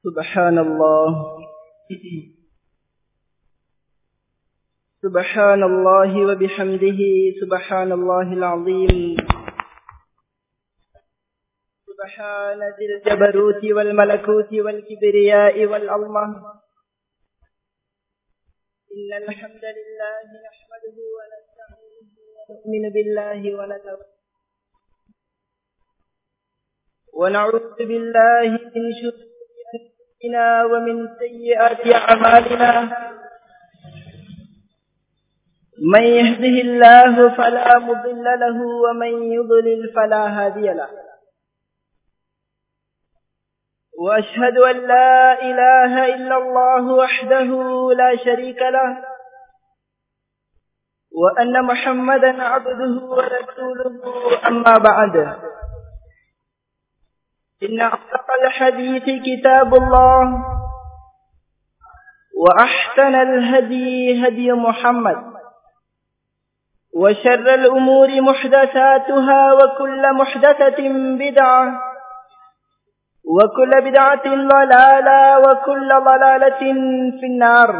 سبحان الله سبحان الله وبحمده سبحان الله العظيم سبحان ذي الجبروت والملكوت والكبرياء والعظمة إن الحمد لله نحمده ونستعينه ونؤمن بالله ونتوكل ونعوذ بالله من شرور أنفسنا ومن سيئات أعمالنا من يهده الله فلا مضل له ومن يضلل فلا هادي له وأشهد أن لا إله إلا الله وحده لا شريك له وأن محمدا عبده ورسوله أما بعد إن أصدق الحديث كتاب الله وأحسن الهدي هدي محمد وشر الأمور محدثاتها وكل محدثة بدعة وكل بدعة ضلالة وكل ضلالة في النار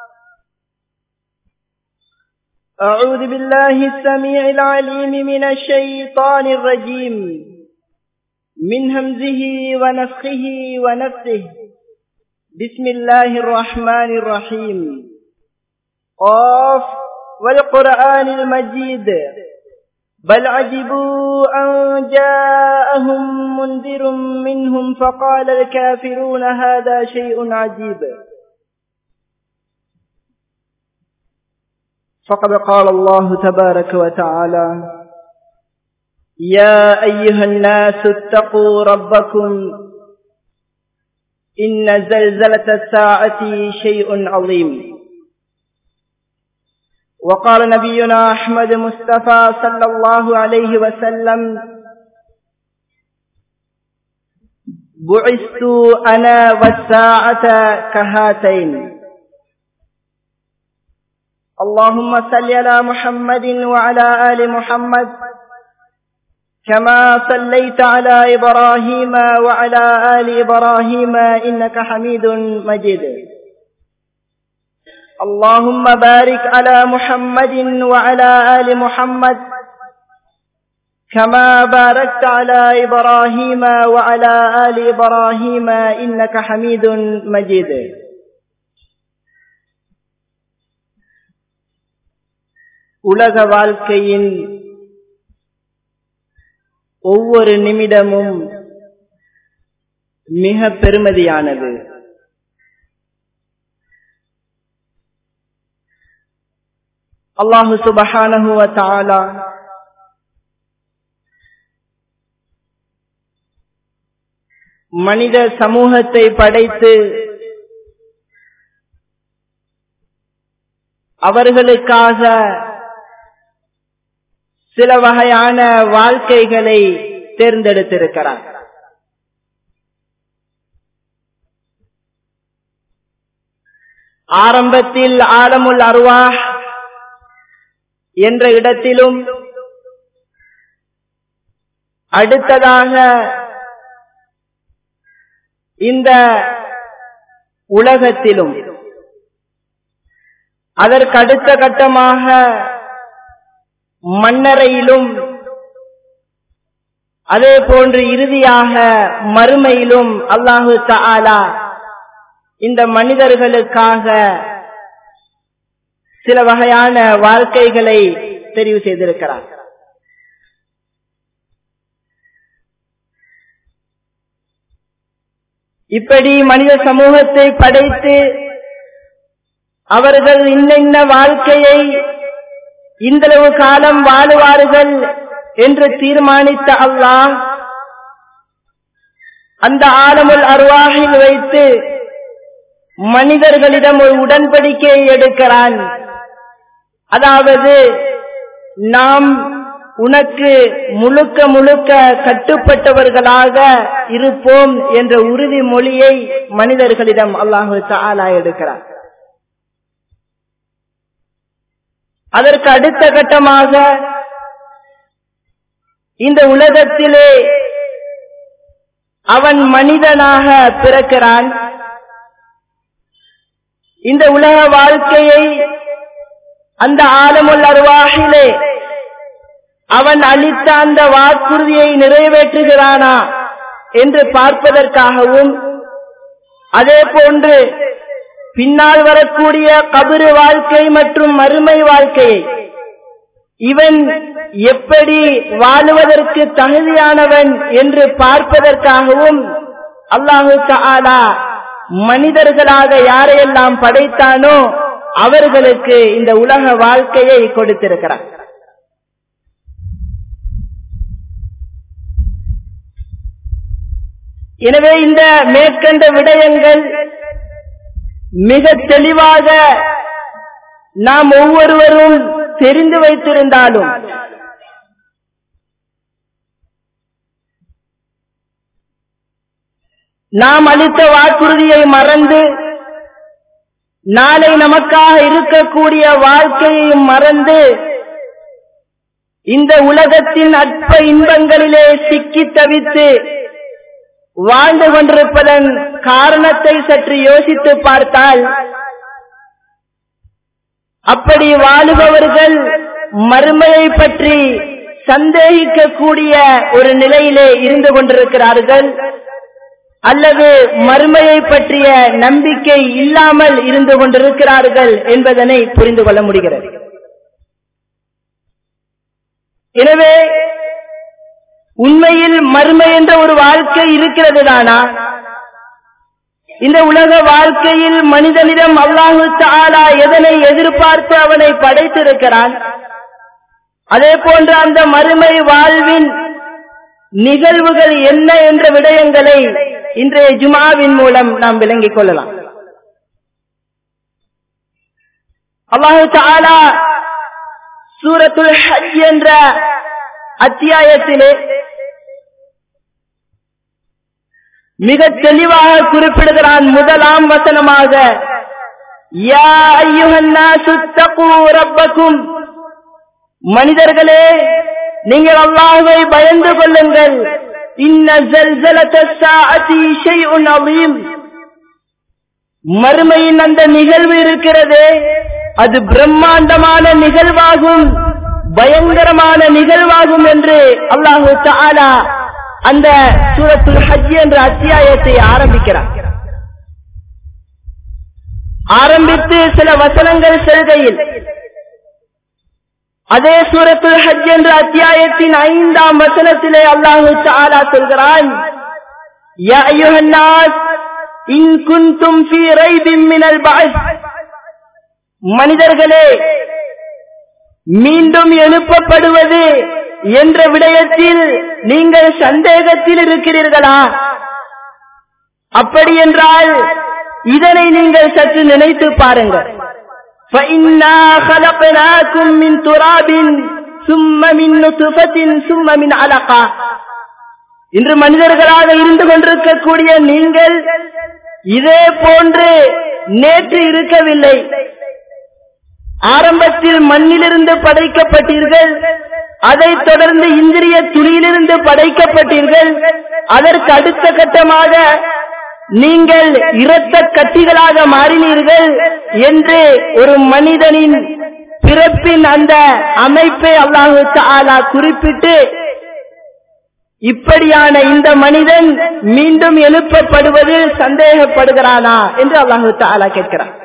أعوذ بالله السميع العليم من الشيطان الرجيم من همزه ونفخه ونفسه بسم الله الرحمن الرحيم قاف والقرآن المجيد بل عجبوا أن جاءهم منذر منهم فقال الكافرون هذا شيء عجيب فقد قال الله تبارك وتعالى يا أيها الناس اتقوا ربكم إن زلزلة الساعة شيء عظيم وقال نبينا أحمد مصطفى صلى الله عليه وسلم بعثت أنا والساعة كهاتين اللهم صل على محمد وعلى آل محمد كما صليت على إبراهيم وعلى آل إبراهيم إنك حميد مجيد اللهم بارك على محمد وعلى آل محمد كما باركت على إبراهيم وعلى آل إبراهيم إنك حميد مجيد உலக வாழ்க்கையின் ஒவ்வொரு நிமிடமும் மிக பெருமதியானது அல்லாஹு சுபஹானஹுவ தாலா மனித சமூகத்தை படைத்து அவர்களுக்காக சில வகையான வாழ்க்கைகளை தேர்ந்தெடுத்திருக்கிறார் ஆரம்பத்தில் ஆலமுல் அருவா என்ற இடத்திலும் அடுத்ததாக இந்த உலகத்திலும் அதற்கு அடுத்த கட்டமாக மன்னரையிலும் அதே போன்று இறுதியாக மறுமையிலும் அல்லாஹு தாலா இந்த மனிதர்களுக்காக சில வகையான வாழ்க்கைகளை தெரிவு செய்திருக்கிறார் இப்படி மனித சமூகத்தை படைத்து அவர்கள் இன்ன வாழ்க்கையை இந்தளவு காலம் வாழுவார்கள் என்று தீர்மானித்த அல்லாஹ் அந்த ஆலமுல் அருவாகில் வைத்து மனிதர்களிடம் ஒரு உடன்படிக்கையை எடுக்கிறான் அதாவது நாம் உனக்கு முழுக்க முழுக்க கட்டுப்பட்டவர்களாக இருப்போம் என்ற உறுதிமொழியை மனிதர்களிடம் அல்லாஹு தாலா எடுக்கிறார் அதற்கு அடுத்த கட்டமாக இந்த உலகத்திலே அவன் மனிதனாக பிறக்கிறான் இந்த உலக வாழ்க்கையை அந்த ஆலமுல் அருவாகிலே அவன் அளித்த அந்த வாக்குறுதியை நிறைவேற்றுகிறானா என்று பார்ப்பதற்காகவும் அதே போன்று பின்னால் வரக்கூடிய கபரு வாழ்க்கை மற்றும் மறுமை வாழ்க்கையை இவன் எப்படி வாழுவதற்கு தகுதியானவன் என்று பார்ப்பதற்காகவும் அல்லாஹு தாலா மனிதர்களாக யாரையெல்லாம் படைத்தானோ அவர்களுக்கு இந்த உலக வாழ்க்கையை கொடுத்திருக்கிறார் எனவே இந்த மேற்கண்ட விடயங்கள் மிக தெளிவாக நாம் ஒவ்வொருவரும் தெரிந்து வைத்திருந்தாலும் நாம் அளித்த வாக்குறுதியை மறந்து நாளை நமக்காக இருக்கக்கூடிய வாழ்க்கையையும் மறந்து இந்த உலகத்தின் அற்ப இன்பங்களிலே சிக்கி தவித்து வாழ்ந்து கொண்டிருப்பதன் காரணத்தை சற்று யோசித்து பார்த்தால் அப்படி வாழுபவர்கள் மறுமையை பற்றி சந்தேகிக்கக்கூடிய ஒரு நிலையிலே இருந்து கொண்டிருக்கிறார்கள் அல்லது மறுமையை பற்றிய நம்பிக்கை இல்லாமல் இருந்து கொண்டிருக்கிறார்கள் என்பதனை புரிந்து கொள்ள முடிகிறது எனவே உண்மையில் மறுமை என்ற ஒரு வாழ்க்கை இருக்கிறது தானா இந்த உலக வாழ்க்கையில் மனிதனிடம் அல்லாஹு தாலா எதனை எதிர்பார்த்து அவனை படைத்திருக்கிறான் அதே போன்று அந்த மறுமை வாழ்வின் நிகழ்வுகள் என்ன என்ற விடயங்களை இன்றைய ஜுமாவின் மூலம் நாம் விளங்கிக் கொள்ளலாம் அல்லாஹு தாலா சூரத்துல் ஹஜ் என்ற அத்தியாயத்திலே மிக தெளிவாக குறிப்பிடுகிறான் முதலாம் வசனமாக யா ஐயுஹன்னாசு தகு ரப்பக்கும் மனிதர்களே நீங்கள் அல்லாஹ்வை பயந்து கொள்ளுங்கள் இன்ன ஜல்சலத ஸாஅதி ஷைஉன் அதீம் மறுமையின் அந்த நிகழ்வு இருக்கிறதே அது பிரம்மாண்டமான நிகழ்வாகும் பயங்கரமான நிகழ்வாகும் என்று அல்லாஹு தாலா அந்த சூரத்துல் ஹஜ் என்ற அத்தியாயத்தை ஆரம்பிக்கிறார் ஆரம்பித்து சில வசனங்கள் செல்கையில் அதே சூரத்துல் ஹஜ் என்ற அத்தியாயத்தின் ஐந்தாம் வசனத்திலே அல்லாஹு தாலா சொல்கிறான் யா அய்யுஹன்னாஸ் இன் குன்தும் ஃபீ ரைபின் மினல் பஅஸ் மனிதர்களே மீண்டும் எழுப்பப்படுவது என்ற விடயத்தில் நீங்கள் சந்தேகத்தில் இருக்கிறீர்களா அப்படி என்றால் இதனை நீங்கள் சற்று நினைத்து பாருங்கள் فَإِنَّا خَلَقْنَاكُم مِّن تُرَابٍ ثُمَّ مِن نُّطْفَةٍ ثُمَّ مِنْ عَلَقَةٍ இன்று மனிதர்களாக இருந்து கொண்டிருக்கக்கூடிய நீங்கள் இதே போன்று நேற்று இருக்கவில்லை ஆரம்பத்தில் மண்ணிலிருந்து படைக்கப்பட்டீர்கள் அதைத் தொடர்ந்து இந்திரிய துளியிலிருந்து படைக்கப்பட்டீர்கள் அதற்கு அடுத்த கட்டமாக நீங்கள் இரத்த கட்டிகளாக மாறினீர்கள் என்று ஒரு மனிதனின் பிறப்பின் அந்த அமைப்பை அல்லாஹு தாலா குறிப்பிட்டு இப்படியான இந்த மனிதன் மீண்டும் எழுப்பப்படுவதில் சந்தேகப்படுகிறானா என்று அல்லாஹு தாலா கேட்கிறான்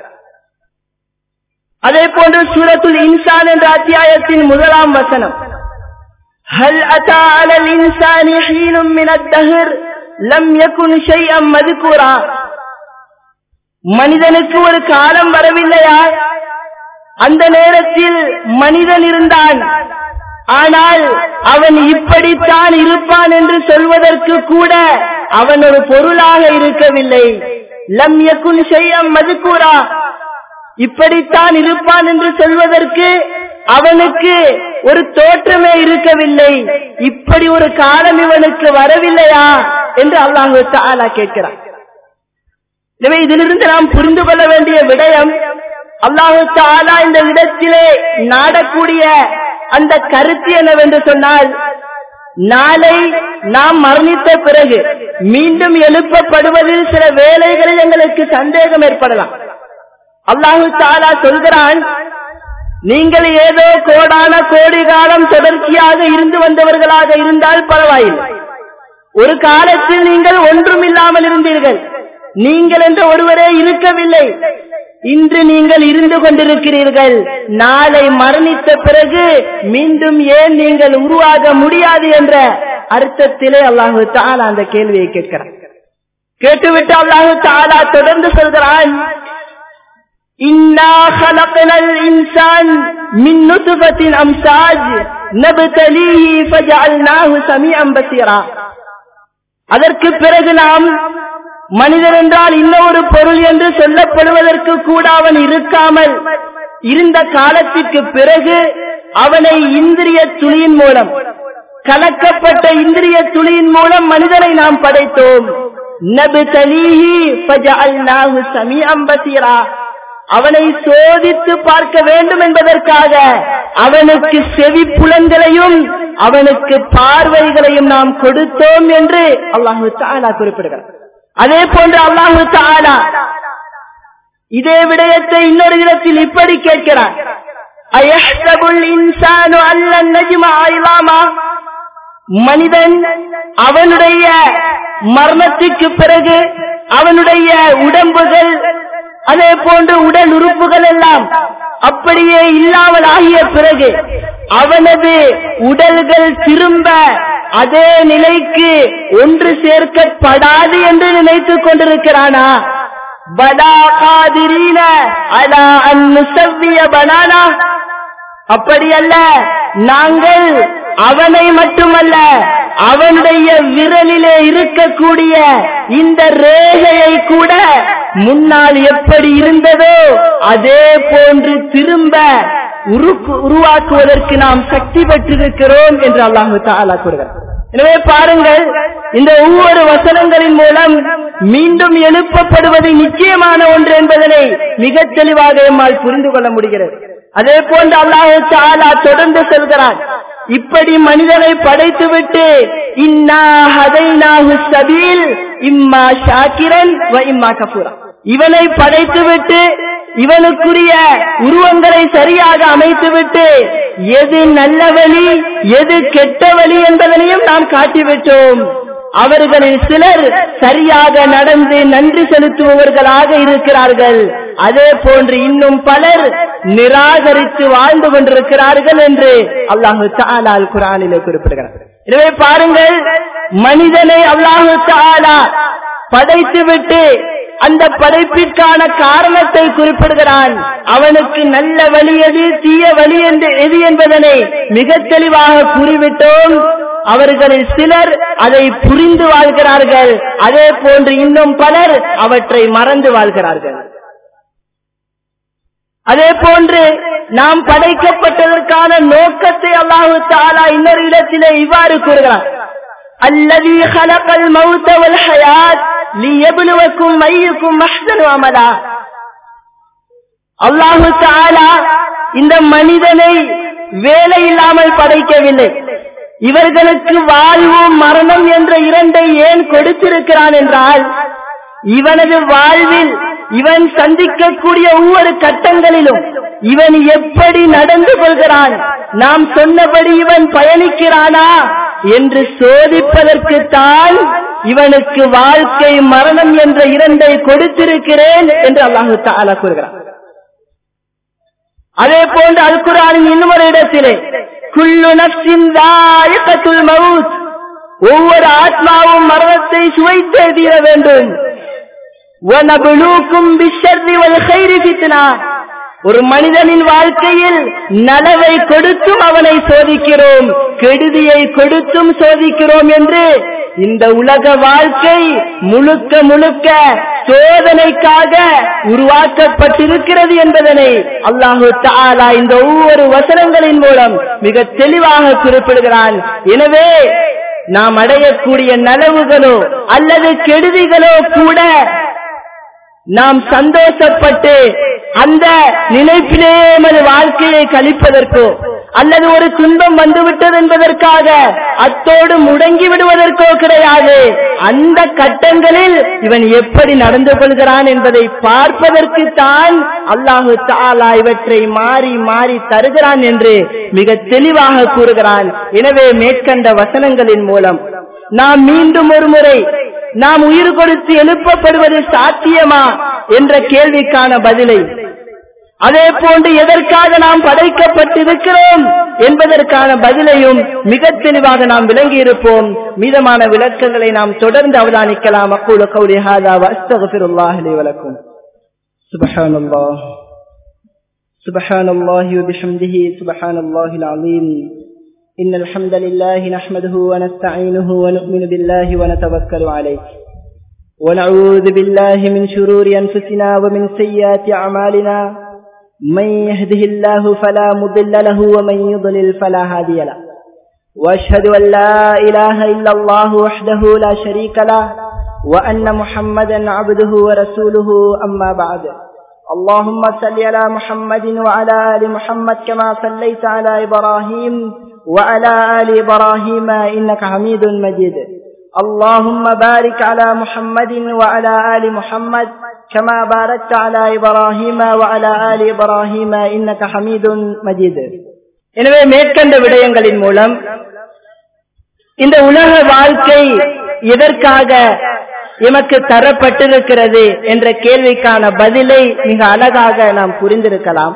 அதே போன்று சூரத்துல் இன்சான் என்ற அத்தியாயத்தின் முதலாம் வசனம் ஹல் அத்தா அலல் இன்சானி ஹீனும் மின் அத்தஹர் லம் யகுன் ஷைஅம் மதுக்கூரா மனிதனுக்கு ஒரு காலம் வரவில்லையா அந்த நேரத்தில் மனிதன் இருந்தான் ஆனால் அவன் இப்படித்தான் இருப்பான் என்று சொல்வதற்கு கூட அவன் ஒரு பொருளாக இருக்கவில்லை லம் யகுன் ஷைஅம் மதுக்கூரா இப்படித்தான் இருப்பான் என்று சொல்வதற்கு அவனுக்கு ஒரு தோற்றமே இருக்கவில்லை இப்படி ஒரு காலம் இவனுக்கு வரவில்லையா என்று அல்லாஹு தாலா கேட்கிறான் எனவே இதிலிருந்து நாம் புரிந்து கொள்ள வேண்டிய விடயம் அல்லாஹு தாலா இந்த இடத்திலே நாடக்கூடிய அந்த கருத்து என்னவென்று சொன்னால் நாளை நாம் மரணித்த பிறகு மீண்டும் எழுப்பப்படுவதில் சில வேலைகளில் எங்களுக்கு சந்தேகம் ஏற்படலாம் அல்லாஹு தாலா சொல்கிறான் நீங்கள் ஏதோ கோடான கோடி காலம் தொடர்ச்சியாக இருந்து வந்தவர்களாக இருந்தால் பரவாயில்லை ஒரு காலத்தில் நீங்கள் ஒன்றும் இல்லாமல் இருந்தீர்கள் நீங்கள் என்ற ஒருவரே இருக்கவில்லை இன்று நீங்கள் இருந்து கொண்டிருக்கிறீர்கள் நாளை மரணித்த பிறகு மீண்டும் ஏன் நீங்கள் உருவாக முடியாது என்ற அர்த்தத்திலே அல்லாஹு தாலா அந்த கேள்வியை கேட்கிறார் கேட்டுவிட்டு அல்லாஹு தாலா தொடர்ந்து சொல்கிறான் إنا خلقنا الإنسان من نطفة أمساج نبتليه فجعلناه سميعا بصيرا அதற்கு பிறகு நாம் மனிதன் என்றால் இன்னொரு பொருள் என்று சொல்லப்படுவதற்கு கூட அவன் இருக்காமல் இருந்த காலத்திற்கு பிறகு அவனை இந்திரிய துளியின் மூலம் கலக்கப்பட்ட இந்திரிய துளியின் மூலம் மனிதனை நாம் படைத்தோம் நபு தலீஹி ஃபஜஅல்நாஹு சமீஅம் பஸீரா அவனை சோதித்து பார்க்க வேண்டும் என்பதற்காக அவனுக்கு செவி புலன்களையும் அவனுக்கு பார்வைகளையும் நாம் கொடுத்தோம் என்று அல்லாஹு தாலா குறிப்பிடுகிறார் அதே போன்று அல்லாஹு தாலா இதே விடயத்தை இன்னொரு இடத்தில் இப்படி கேட்கிறார் அயஹ்சபுல் இன்சானு அல்லன் நஜ்மா ஐலாமா மனிதன் அவனுடைய மரணத்துக்கு பிறகு அவனுடைய உடம்புகள் அதே போன்று உடல் உறுப்புகள் எல்லாம் அப்படியே இல்லாமல் ஆகிய பிறகு அவனது உடல்கள் திரும்ப அதே நிலைக்கு ஒன்று சேர்க்கப்படாது என்று நினைத்துக் கொண்டிருக்கிறானா பலா காதிரீன அலா அந்நுசவ்விய பனானா அப்படியல்ல நாங்கள் அவனை மட்டுமல்ல அவனுடைய விரலிலே இருக்கக்கூடிய இந்த ரேகையை கூட முன்னால் எப்படி இருந்ததோ அதே போன்று திரும்ப உருவாக்குவதற்கு நாம் சக்தி பெற்றிருக்கிறோம் என்று அல்லாஹு தாலா கூறுகிறார் எனவே பாருங்கள் இந்த ஒவ்வொரு வசனங்களின் மூலம் மீண்டும் எழுப்பப்படுவது நிச்சயமான ஒன்று என்பதனை மிக தெளிவாக எம்மால் புரிந்து கொள்ள முடிகிறது அதே போன்று அல்லாஹு தாலா தொடர்ந்து செல்கிறான் இப்படி மனிதனை படைத்துவிட்டு இன்னா ஹதைனாஹு சபீல் இம்மா ஷாக்கிரன் வ இம்மா கபூரா இவனை படைத்துவிட்டு இவனுக்குரிய உருவங்களை சரியாக அமைத்துவிட்டு எது நல்ல வழி எது கெட்ட வழி என்பதனையும் நாம் காட்டிவிட்டோம் அவர்களில் சிலர் சரியாக நடந்து நன்றி செலுத்துபவர்களாக இருக்கிறார்கள் அதே போன்று இன்னும் பலர் நிராகரித்து வாழ்ந்து கொண்டிருக்கிறார்கள் என்று அல்லாஹு தாலால் குரானிலே குறிப்பிடுகிறார் எனவே பாருங்கள் மனிதனை அல்லாஹு தாலா படைத்துவிட்டு அந்த படைப்பிற்கான காரணத்தை குறிப்பிடுகிறான் அவனுக்கு நல்ல வழி எது தீய வழி என்று எது என்பதனை மிக தெளிவாக கூறிவிட்டோம் அவர்களில் சிலர் அதை புரிந்து வாழ்கிறார்கள் அதே போன்று இன்னும் பலர் அவற்றை மறந்து வாழ்கிறார்கள் அதே போன்று நாம் படைக்கப்பட்டதற்கான நோக்கத்தை அல்லாஹு தாலா இன்னொரு இடத்திலே இவ்வாறு கூறுகிறார் அல்லது ஹலகல் மௌத்தவல் ஹயாத் லியபுலுவக்கும் மையுக்கும் மஹ்சனு அமலா அல்லாஹு தாலா இந்த மனிதனை வேலை இல்லாமல் படைக்கவில்லை இவர்களுக்கு வாழ்வு மரணம் என்ற இரண்டை ஏன் கொடுத்திருக்கிறான் என்றால் இவனது வாழ்வில் இவன் சந்திக்கக்கூடிய ஒவ்வொரு கட்டங்களிலும் இவன் எப்படி நடந்து கொள்கிறான் நாம் சொன்னபடி இவன் பயணிக்கிறானா என்று சோதிப்பதற்குத்தான் இவனுக்கு வாழ்க்கை மரணம் என்ற இரண்டை கொடுத்திருக்கிறேன் என்று அல்லாஹு தாலா கூறுகிறான் அதே போன்று அல் குரானின் இன்னொரு இடத்திலே குல்லு நப்சின் தாயகத்துல் மவுத் ஒவ்வொரு ஆத்மாவும் மரணத்தை சுவைத்தே தீர வேண்டும் وَنَبْلُوكُمْ بِالشَّرِّ وَالْخَيْرِ فِتْنَةً ஒரு மனிதனின் வாழ்க்கையில் நலவை கொடுத்தும் அவனை சோதிக்கிறோம் கெடுதியை கொடுத்தும் சோதிக்கிறோம் என்று இந்த உலக வாழ்க்கை முழுக்க முழுக்க சோதனைக்காக உருவாக்கப்பட்டிருக்கிறது என்பதனை அல்லாஹு தாலா இந்த ஒவ்வொரு வசனங்களின் மூலம் மிக தெளிவாக குறிப்பிடுகிறான் எனவே நாம் அடையக்கூடிய நலவுகளோ அல்லது கெடுதிகளோ கூட நாம் சந்தோஷப்பட்டு அந்த நினைப்பிலே எமது வாழ்க்கையை கழிப்பதற்கோ அல்லது ஒரு துன்பம் வந்துவிட்டது என்பதற்காக அத்தோடு முடங்கி விடுவதற்கோ கிடையாது அந்த கட்டங்களில் இவன் எப்படி நடந்து கொள்கிறான் என்பதை பார்ப்பதற்கு தான் அல்லாஹு தாலா இவற்றை மாறி மாறி தருகிறான் என்று மிக தெளிவாக கூறுகிறான் எனவே மேற்கண்ட வசனங்களின் மூலம் நாம் மீண்டும் ஒரு முறை நாம் உயிர் கொடுத்து எழுப்பப்படுவது சாத்தியமா என்ற கேள்விக்கான பதிலை அதே போன்று எதற்காக நாம் படைக்கப்பட்டிருக்கிறோம் என்பதற்கான பதிலையும் மிக தெளிவாக நாம் விளங்கி இருப்போம் மீதமான விளக்கங்களை நாம் தொடர்ந்து அவதானிக்கலாம் அக்கூல கௌரி ஹாதா வஸ்தகபிருல்லாஹிலே வழக்கும் சுபஹானல்லாஹ் سبحان الله وبحمده سبحان الله العظيم إن الحمد لله نحمده ونستعينه ونؤمن بالله ونتوكل عليه ونعوذ بالله من شرور أنفسنا ومن سيئات أعمالنا من يهده الله فلا مضل له ومن يضلل فلا هادي له وأشهد أن لا إله إلا الله وحده لا شريك له وأن محمدا عبده ورسوله أما بعد اللهم صل على محمد وعلى آل محمد كما صليت على إبراهيم وعلى آل إبراهيم إنك حميد مجيد اللهم بارك على محمد وعلى آل محمد كما باركت على إبراهيم وعلى آل إبراهيم إنك حميد مجيد எனவே மேற்கண்ட விடயங்களின் மூலம் இந்த உலக வாழ்க்கை எதற்காக எமக்கு தரப்பட்டிருக்கிறது என்ற கேள்விக்கான பதிலை மிக அழகாக நாம் புரிந்திருக்கலாம்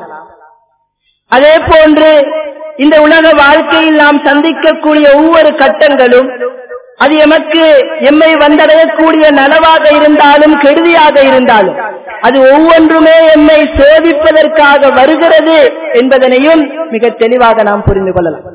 அதே போன்று இந்த உலக வாழ்க்கையில் நாம் சந்திக்கக்கூடிய ஒவ்வொரு கட்டங்களும் அது எமக்கு எம்மை வந்தடையக்கூடிய நலவாக இருந்தாலும் கெடுதியாக இருந்தாலும் அது ஒவ்வொன்றுமே எம்மை சோதிப்பதற்காக வருகிறது என்பதனையும் மிக தெளிவாக நாம் புரிந்து கொள்ளலாம்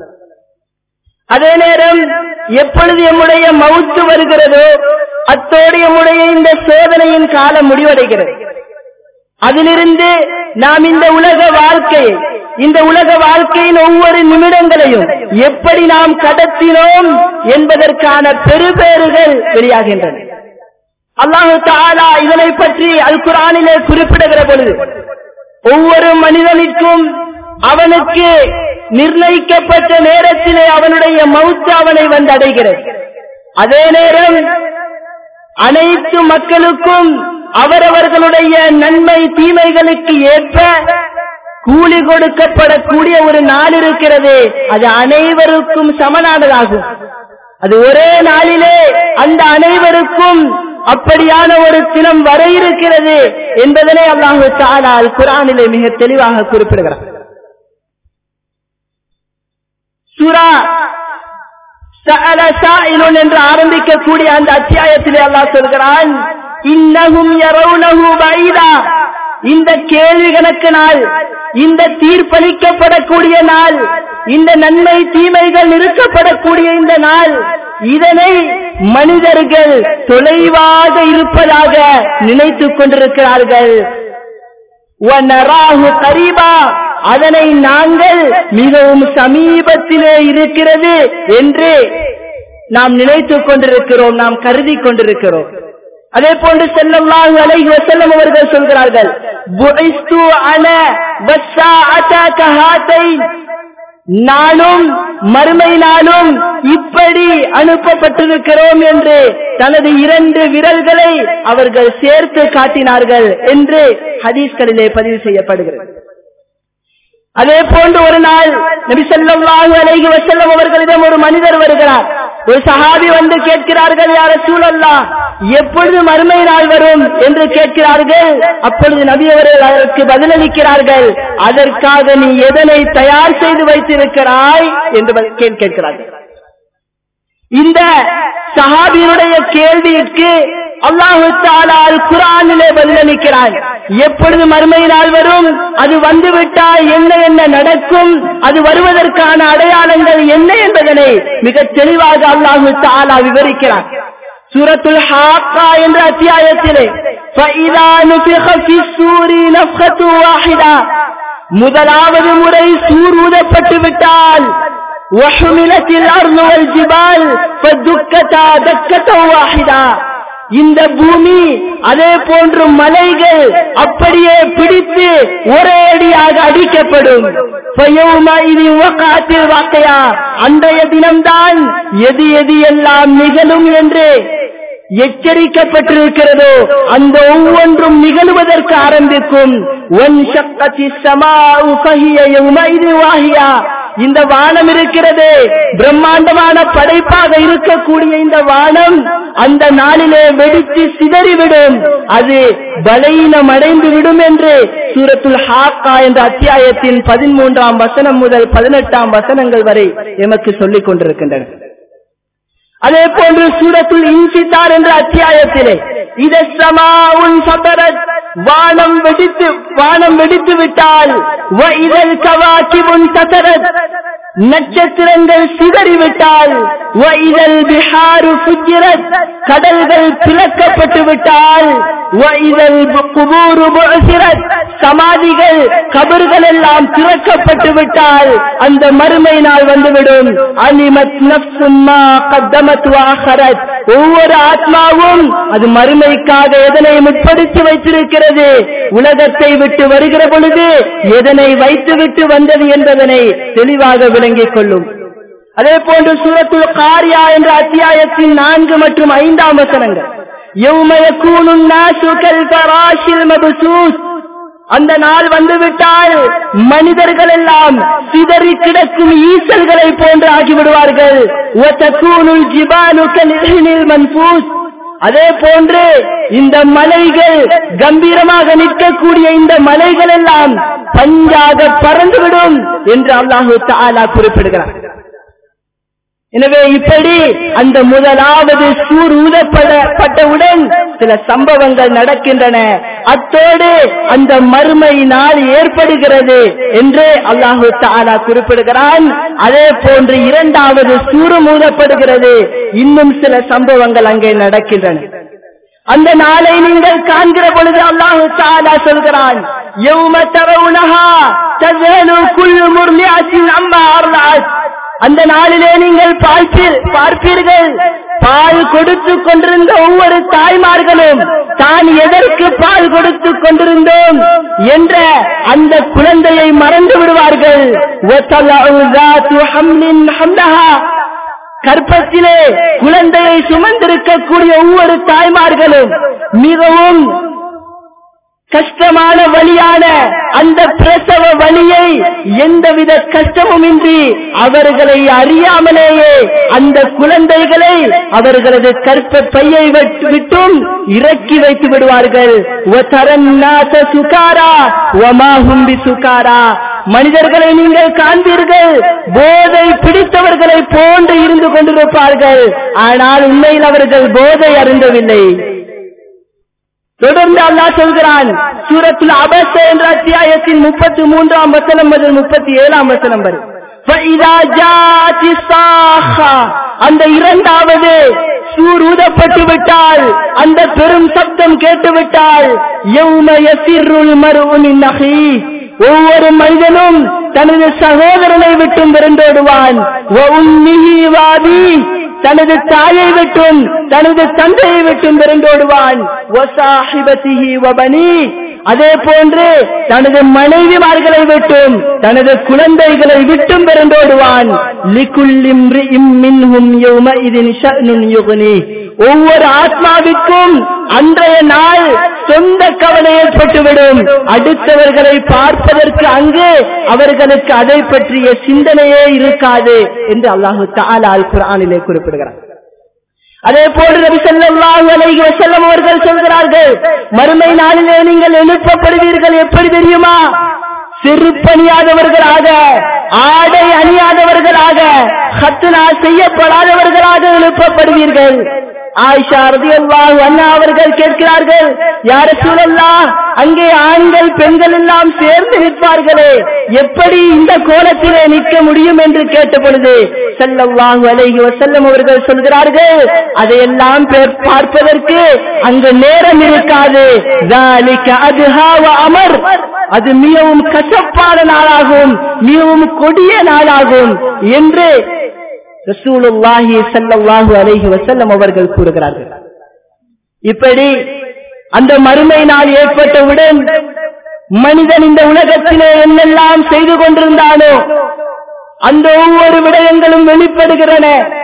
அதே நேரம் எப்பொழுது எம்முடைய மவுத்து வருகிறதோ அத்தோடு எம்முடைய இந்த சோதனையின் காலம் முடிவடைகிறது அதிலிருந்து நாம் இந்த உலக வாழ்க்கையை இந்த உலக வாழ்க்கையின் ஒவ்வொரு நிமிடங்களையும் எப்படி நாம் கடத்தினோம் என்பதற்கான பெருபேறுகள் வெளியாகின்றன அல்லாஹு தாலா இதனை பற்றி அல் குரானிலே குறிப்பிடுகிற பொழுது ஒவ்வொரு மனிதனுக்கும் அவனுக்கு நிர்ணயிக்கப்பட்ட நேரத்திலே அவனுடைய மவுத்து அவனை வந்து அடைகிறது அதே நேரம் அனைத்து மக்களுக்கும் அவரவர்களுடைய நன்மை தீமைகளுக்கு ஏற்ப கூலி கொடுக்கப்படக்கூடிய ஒரு நாள் இருக்கிறது அது அனைவருக்கும் சமனானதாகும் அது ஒரே நாளிலே அந்த அனைவருக்கும் அப்படியான ஒரு தினம் வர இருக்கிறது என்பதனை அல்லாஹு தாலால் குரானிலே மிக தெளிவாக குறிப்பிடுகிறார் சுரா சஅல சாயிலுன் என்று ஆரம்பிக்கக்கூடிய அந்த அத்தியாயத்திலே அல்லாஹ் சொல்கிறான் இன்னஹும் யரவுனஹு பைதா இந்த கேள்வி கணக்கு நாள் இந்த தீர்ப்பளிக்கப்படக்கூடிய நாள் இந்த நன்மை தீமைகள் நிறுத்தப்படக்கூடிய இந்த நாள் இதனை மனிதர்கள் தொலைவாக இருப்பதாக நினைத்துக் கொண்டிருக்கிறார்கள் கரீபா அதனை நாங்கள் மிகவும் சமீபத்திலே இருக்கிறது என்று நாம் நினைத்துக் கொண்டிருக்கிறோம் நாம் கருதி கொண்டிருக்கிறோம் அதே போன்று செல்லல்லாஹு அலைஹி வஸல்லம் அவர்கள் சொல்கிறார்கள் புஇஸ்து அன வஸ்ஸாஅத கஹாதைன் நாளும் மறுமை நாளும் இப்படி அனுப்பப்பட்டிருக்கிறோம் என்று தனது இரண்டு விரல்களை அவர்கள் சேர்த்து காட்டினார்கள் என்று ஹதீஸ்களிலே பதிவு செய்யப்படுகிறது அதே போன்று ஒரு நாள் நபி ஸல்லல்லாஹு அலைஹி வஸல்லம் அவர்களிடம் ஒரு மனிதர் வருகிறார் ஒரு சஹாபி வந்து கேட்கிறார்கள் யார சூழல்லா எப்பொழுது மறுமை நாள் வரும் என்று கேட்கிறார்கள் அப்பொழுது நபி அவர்கள் அதற்கு பதிலளிக்கிறார்கள் அதற்காக நீ எதனை தயார் செய்து வைத்திருக்கிறாய் என்று பதில் கேட்கிறார்கள் இந்த சஹாபியினுடைய கேள்விக்கு அல்லாஹு தாலால் குரானிலே பதிலளிக்கிறான் எப்பொழுது மறுமை நாள் வரும் அது வந்துவிட்டால் என்ன என்ன நடக்கும் அது வருவதற்கான அடையாளங்கள் என்ன என்பதனை மிக தெளிவாக அல்லாஹு தாலா விவரிக்கிறான் சூரத்துல் ஹாக்கா என்ற அத்தியாயத்திலே فَإِذَا نُفِخَ فِي الصُّورِ نَفْخَةٌ وَاحِدَةٌ முதலாவது முறை சூர் ஊதப்பட்டு விட்டால் وحملت الأرض والجبال فدكتا دكة واحدة இந்த பூமி அதே போன்று மலைகள் அப்படியே பிடித்து ஒரே அடியாக அடிக்கப்படும் வாக்கையா அன்றைய தினம்தான் எது எது எல்லாம் நிகழும் என்று எச்சரிக்கப்பட்டிருக்கிறதோ அந்த ஒவ்வொன்றும் நிகழுவதற்கு ஆரம்பிக்கும் ஒன் சக்தி சமாவு வாகியா இந்த வானம் இருக்கிறது பிரம்மாண்டமான படைப்பாக இருக்கக்கூடிய இந்த வானம் அந்த நாளிலே வெடித்து சிதறிவிடும் அது பலையினம் அடைந்து விடும் என்று சூரத்துல் ஹாக்கா என்ற அத்தியாயத்தின் பதிமூன்றாம் வசனம் முதல் பதினெட்டாம் வசனங்கள் வரை எமக்கு சொல்லிக் கொண்டிருக்கின்றன அதே போன்று சூரத்துல் இன்சித்தார் என்ற அத்தியாயத்திலே இதமாவுன் சபரத் வானம் வெடித்து வானம் வெடித்து விட்டால் இதழ் கவாக்கிபுன் சசரத் நட்சத்திரங்கள் சிதறிவிட்டால் இதழ் பிஹாரு புஜிரத் கடல்கள் பிளக்கப்பட்டு விட்டால் இதழ் குபூரு புசிரத் சமாதிகள் கபர்கள் எல்லாம் திறக்கப்பட்டு விட்டால் அந்த மறுமை நாள் வந்துவிடும் அலிமத் நப்சும்மா கத்தமத் வாஹரத் ஒவ்வொரு ஆத்மாவும் அது மறுமைக்காக எதனை முற்படுத்தி வைத்திருக்கிறது உலகத்தை விட்டு வருகிற பொழுது எதனை வைத்துவிட்டு வந்தது என்பதனை தெளிவாக விளங்கிக் கொள்ளும் அதே போன்று சூரத்துல் காரியா என்ற அத்தியாயத்தின் நான்கு மற்றும் ஐந்தாம் வசனங்கள் அந்த நாள் வந்துவிட்டால் மனிதர்கள் எல்லாம் சிதறி கிடக்கும் ஈசல்களை போன்று ஆகிவிடுவார்கள் அதே போன்று இந்த மலைகள் கம்பீரமாக நிற்கக்கூடிய இந்த மலைகள் எல்லாம் பஞ்சாக பறந்துவிடும் என்று அல்லாஹு தாலா குறிப்பிடுகிறார் எனவே இப்படி அந்த முதலாவது சூர் ஊதப்படப்பட்டவுடன் சில சம்பவங்கள் நடக்கின்றன அத்தோடு அந்த மறுமை நாள் ஏற்படுகிறது என்று அல்லாஹு தாலா குறிப்பிடுகிறான் அதே போன்று இரண்டாவது சூறு மூதப்படுகிறது இன்னும் சில சம்பவங்கள் அங்கே நடக்கின்றன அந்த நாளை நீங்கள் காண்கிற பொழுது அல்லாஹு தாலா சொல்கிறான் யௌம தரவுனஹா தஸ்ஹலு குல்லு முர்லிஅத்தின் அம்மா அர்லஅத் அந்த நாளிலே நீங்கள் பார்ப்பீர்கள் பால் கொடுத்து கொண்டிருந்த ஒவ்வொரு தாய்மார்களும் தான் எதற்கு பால் கொடுத்து கொண்டிருந்தோம் என்ற அந்த குழந்தையை மறந்து விடுவார்கள் கற்பத்திலே குழந்தையை சுமந்திருக்கக்கூடிய ஒவ்வொரு தாய்மார்களும் மிகவும் கஷ்டமான வழியான அந்த பிரசவ வழியை எந்தவித கஷ்டமுமின்றி அவர்களை அறியாமலேயே அந்த குழந்தைகளை அவர்களது கற்ப பையை விட்டும் இறக்கி வைத்து விடுவார்கள் சுகாரா ஒமாஹும்பி சுகாரா மனிதர்களை நீங்கள் காண்பீர்கள் போதை பிடித்தவர்களை போன்று இருந்து கொண்டிருப்பார்கள் ஆனால் உண்மையில் அவர்கள் போதை அருந்தவில்லை தொடர்ந்து அல்லாஹ் சொல்கிறான் சூரத்தில் அபச என்ற அத்தியாயத்தின் முப்பத்தி மூன்றாம் வசனம் முதல் முப்பத்தி ஏழாம் வசனம் வரை அந்த இரண்டாவது சூர் ஊதப்பட்டு விட்டால் அந்த பெரும் சப்தம் கேட்டுவிட்டால் ஒவ்வொரு மனிதனும் தனது சகோதரனை விட்டும் விரண்டோடுவான் தனது தாயை விட்டும் தனது தந்தையை விட்டும் விரண்டோடுவான் அதே போன்று தனது மனைவிமார்களை விட்டும் தனது குழந்தைகளை விட்டும் விரண்டோடுவான் ஒவ்வொரு ஆத்மாவிற்கும் அன்றைய நாள் சொந்த கவலை ஏற்பட்டுவிடும் அடுத்தவர்களை பார்ப்பதற்கு அங்கு அவர்களுக்கு அதை பற்றிய சிந்தனையே இருக்காது என்று அல்லாஹு தாலா அல் குரானிலே குறிப்பிடுகிறார் அதே போன்று நபி ஸல்லல்லாஹு அலைஹி வஸல்லம் அவர்கள் சொல்கிறார்கள் மறுமை நாளிலே நீங்கள் எழுப்பப்படுவீர்கள் எப்படி தெரியுமா செருப்பணியாதவர்களாக ஆடை அணியாதவர்களாக ஹத்னா செய்யப்படாதவர்களாக எழுப்பப்படுவீர்கள் ஆயிஷா ரதியல்லாஹு அண்ணா அவர்கள் கேட்கிறார்கள் யார சூழல்லா அங்கே ஆண்கள் பெண்கள் எல்லாம் சேர்ந்து நிற்பார்களே எப்படி இந்த கோலத்திலே நிற்க முடியும் என்று கேட்ட பொழுது செல்லவாஹு அலைஹி வசல்லம் அவர்கள் சொல்கிறார்கள் அதையெல்லாம் பார்ப்பதற்கு அங்கு நேரம் இருக்காது அமர் அது மிகவும் கசப்பான நாளாகும் மிகவும் கொடிய நாளாகும் என்று ரசூலுல்லாஹி ஸல்லல்லாஹு அலைஹி வஸல்லம் அவர்கள் கூறுகிறார்கள் இப்படி அந்த மறுமை நாள் ஏற்பட்டவுடன் மனிதன் இந்த உலகத்திலே என்னெல்லாம் செய்து கொண்டிருந்தானோ அந்த ஒவ்வொரு விடயங்களும் வெளிப்படுகிறன